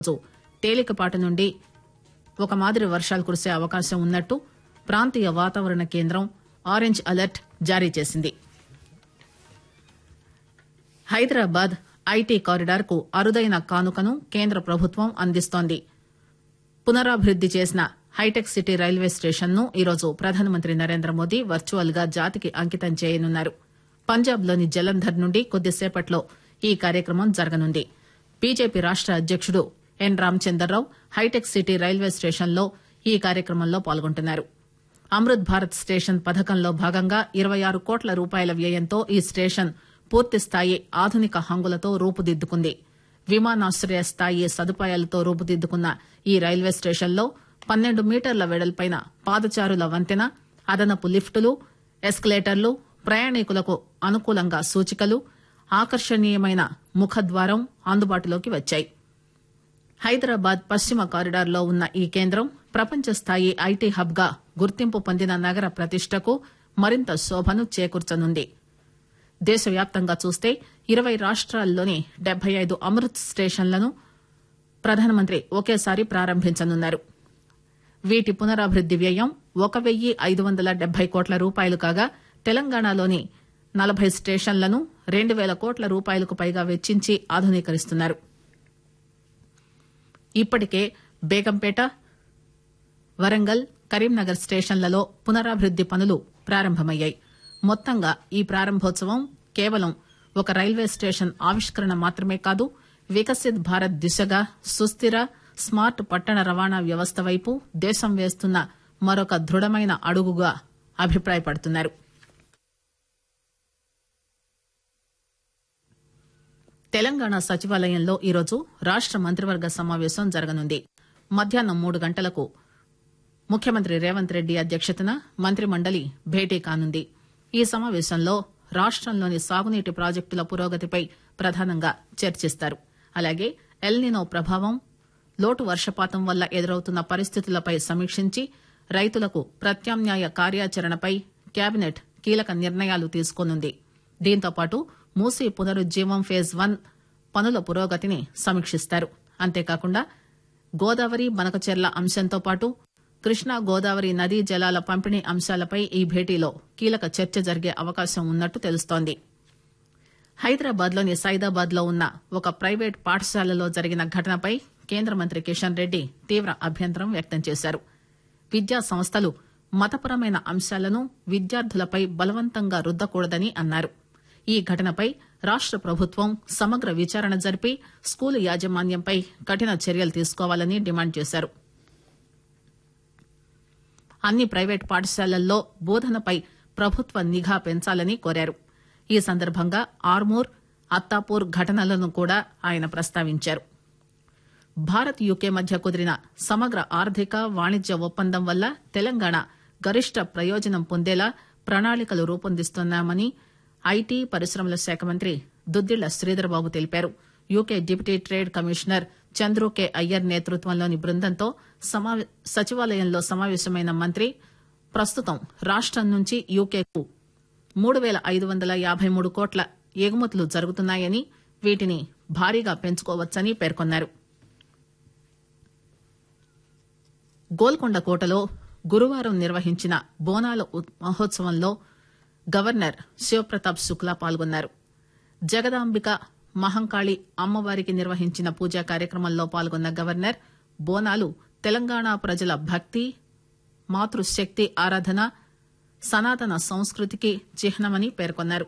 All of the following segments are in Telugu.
రోజు తేలికపాటి నుండి ఒక మాదిరి వర్షాలు కురిసే అవకాశం ఉన్నట్టు ప్రాంతీయ వాతావరణ కేంద్రం ఆరెంజ్ అలర్ట్ జారీ చేసింది హైదరాబాద్ ఐటీ కారిడార్ కు అరుదైన కానుకను కేంద్ర ప్రభుత్వం అందిస్తోంది పునరాభివృద్ది చేసిన హైటెక్ సిటీ రైల్వే స్టేషన్ ను ఈరోజు ప్రధానమంత్రి నరేంద్ర మోదీ వర్చువల్ గా జాతికి అంకితం చేయనున్నారు పంజాబ్ లోని జలంధర్ నుండి కొద్దిసేపట్లో ఈ కార్యక్రమం జరగనుంది బీజేపీ రాష్ట అధ్యకుడు N Ramchander Rao Hitec City railway station లో ఈ కార్యక్రమంలో పాల్గొంటున్నారు అమృత్ భారత్ స్టేషన్ పథకంలో భాగంగా ఇరవై ఆరు కోట్ల రూపాయల వ్యయంతో ఈ స్టేషన్ పూర్తిస్థాయి ఆధునిక హంగులతో రూపుదిద్దుకుంది విమానాశ్రయ స్థాయి సదుపాయాలతో రూపుదిద్దుకున్న ఈ రైల్వే స్టేషన్లో పన్నెండు మీటర్ల వెడల్పైన పాదచారుల వంతెన అదనపు లిఫ్టులు ఎస్కలేటర్లు ప్రయాణికులకు అనుకూలంగా సూచికలు ఆకర్షణీయమైన ముఖద్వారం అందుబాటులోకి వచ్చాయి హైదరాబాద్ పశ్చిమ కారిడార్లో ఉన్న ఈ కేంద్రం ప్రపంచ స్థాయి ఐటీ హబ్ గా గుర్తింపు పొందిన నగర ప్రతిష్టకు మరింత శోభను చేకూర్చనుంది దేశవ్యాప్తంగా చూస్తే ఇరవై రాష్ట్రాల్లోని డెబ్బై ఐదు అమృత్ స్టేషన్లను ప్రధానమంత్రి ఒకేసారి ప్రారంభించనున్నారు వీటి పునరాభివృద్ది వ్యయం ఒక వెయ్యి ఐదు వందల డెబ్బై కోట్ల రూపాయలు కాగా తెలంగాణలోని నలభై స్టేషన్లను రెండు వేల కోట్ల రూపాయలకు పైగా వెచ్చించి ఆధునీకరిస్తున్నారు ఇప్పటికే బేగంపేట వరంగల్ కరీంనగర్ స్టేషన్లలో పునరాభివృద్ది పనులు ప్రారంభమయ్యాయి మొత్తంగా ఈ ప్రారంభోత్సవం కేవలం ఒక రైల్వే స్టేషన్ ఆవిష్కరణ మాత్రమే కాదు వికసిత్ భారత్ దిశగా సుస్థిర స్మార్ట్ పట్టణ రవాణా వ్యవస్థ వైపు దేశం వేస్తున్న మరొక దృఢమైన అడుగుగా అభిప్రాయపడుతున్నారు తెలంగాణ సచివాలయంలో ఈరోజు రాష్ట మంత్రివర్గ సమావేశం జరగనుంది మధ్యాహ్నం మూడు గంటలకు ముఖ్యమంత్రి రేవంత్ రెడ్డి అధ్యక్షతన మంత్రిమండలి భేటీ కానుంది ఈ సమావేశంలో రాష్టంలోని సాగునీటి ప్రాజెక్టుల పురోగతిపై ప్రధానంగా చర్చిస్తారు అలాగే ఎల్నినో ప్రభావం లోటు వర్షపాతం వల్ల ఎదురవుతున్న పరిస్థితులపై సమీక్షించి రైతులకు ప్రత్యామ్నాయ కార్యాచరణపై కేబినెట్ కీలక నిర్ణయాలు తీసుకోనుంది దీంతో పాటు మూసీ పునరుజ్జీవం ఫేజ్ వన్ పనుల పురోగతిని సమీక్షిస్తారు అంతేకాకుండా గోదావరి బనకచెర్ల అంశంతో పాటు కృష్ణా గోదావరి నదీ జలాల పంపిణీ అంశాలపై ఈ భేటీలో కీలక చర్చ జరిగే అవకాశం ఉన్నట్టు తెలుస్తోంది హైదరాబాద్ లోని సైదాబాద్ లో ఉన్న ఒక ప్రైవేట్ పాఠశాలలో జరిగిన ఘటనపై కేంద్ర మంత్రి కిషన్ రెడ్డి తీవ్ర అభ్యంతరం వ్యక్తం చేశారు విద్యా సంస్థలు మతపరమైన అంశాలను విద్యార్థులపై బలవంతంగా రుద్దకూడదని అన్నారు ఈ ఘటనపై రాష్ట ప్రభుత్వం సమగ్ర విచారణ జరిపి స్కూలు యాజమాన్యంపై కఠిన చర్యలు తీసుకోవాలని డిమాండ్ చేశారు అన్ని ప్రైవేట్ పాఠశాలల్లో బోధనపై ప్రభుత్వ నిఘా పెంచాలని కోరారు ఈ సందర్భంగా ఆర్మూర్ అత్తాపూర్ ఘటనలను కూడా ఆయన ప్రస్తావించారు భారత్ యూకే మధ్య కుదిరిన సమగ్ర ఆర్థిక వాణిజ్య ఒప్పందం వల్ల తెలంగాణ గరిష్ట ప్రయోజనం పొందేలా ప్రణాళికలు రూపొందిస్తున్నామని ఐటీ పరిశ్రమల శాఖ మంత్రి దుద్దిళ్ల శ్రీధర్బాబు తెలిపారు UK deputy trade commissioner Chandru K Iyer నేతృత్వంలోని బృందంతో సమావే- సచివాలయంలో సమావేశమైన మంత్రి ప్రస్తుతం రాష్టం నుంచి యూకేకు మూడు పేల ఐదు వందల యాభై మూడు కోట్ల ఎగుమతులు జరుగుతున్నాయని వీటిని భారీగా పెంచుకోవచ్చని పేర్కొన్నారు గోల్కొండ కోటలో గురువారం నిర్వహించిన బోనాల ఉత్- మహోత్సవంలో గవర్నర్ శివప్రతాప్ శుక్లా పాల్గొన్నారు జగదాంబిక మహంకాళి అమ్మవారికి నిర్వహించిన పూజా కార్యక్రమంలో పాల్గొన్న గవర్నర్ బోనాలు తెలంగాణ ప్రజల భక్తి మాతృశక్తి ఆరాధన సనాతన సంస్కృతికి చిహ్నమని పేర్కొన్నారు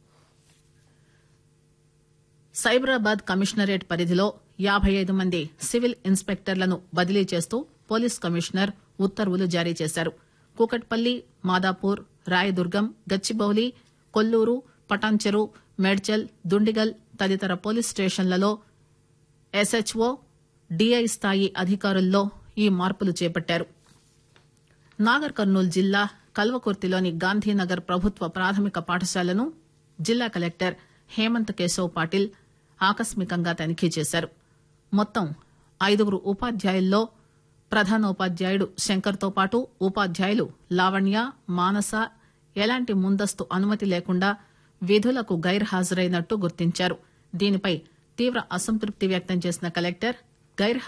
సైబరాబాద్ కమిషనరేట్ పరిధిలో యాభై ఐదు మంది సివిల్ ఇన్స్పెక్టర్లను బదిలీ చేస్తూ పోలీస్ కమిషనర్ ఉత్తర్వులు జారీ చేశారు కూకట్పల్లి మాదాపూర్ రాయదుర్గం గచ్చిబౌలి కొల్లూరు పటాన్చెరు మేడ్చల్ దుండిగల్ తదితర పోలీస్ స్టేషన్లలో ఎస్హెచ్ఓ డిఐ స్థాయి అధికారుల్లో ఈ మార్పులు చేపట్టారు నాగర్ కర్నూలు జిల్లా కల్వకుర్తిలోని గాంధీనగర్ ప్రభుత్వ ప్రాథమిక పాఠశాలను జిల్లా కలెక్టర్ హేమంత్ కేశవ్ పాటిల్ ఆకస్మికంగా తనిఖీ చేశారు మొత్తం ఐదుగురు ఉపాధ్యాయుల్లో ప్రధానోపాధ్యాయుడు శంకర్తో పాటు ఉపాధ్యాయులు లావణ్య మానస ఎలాంటి ముందస్తు అనుమతి లేకుండా విధులకు గైర్హాజరైనట్టు గుర్తించారు దీనిపై తీవ్ర అసంతృప్తి వ్యక్తం చేసిన కలెక్టర్ గైర్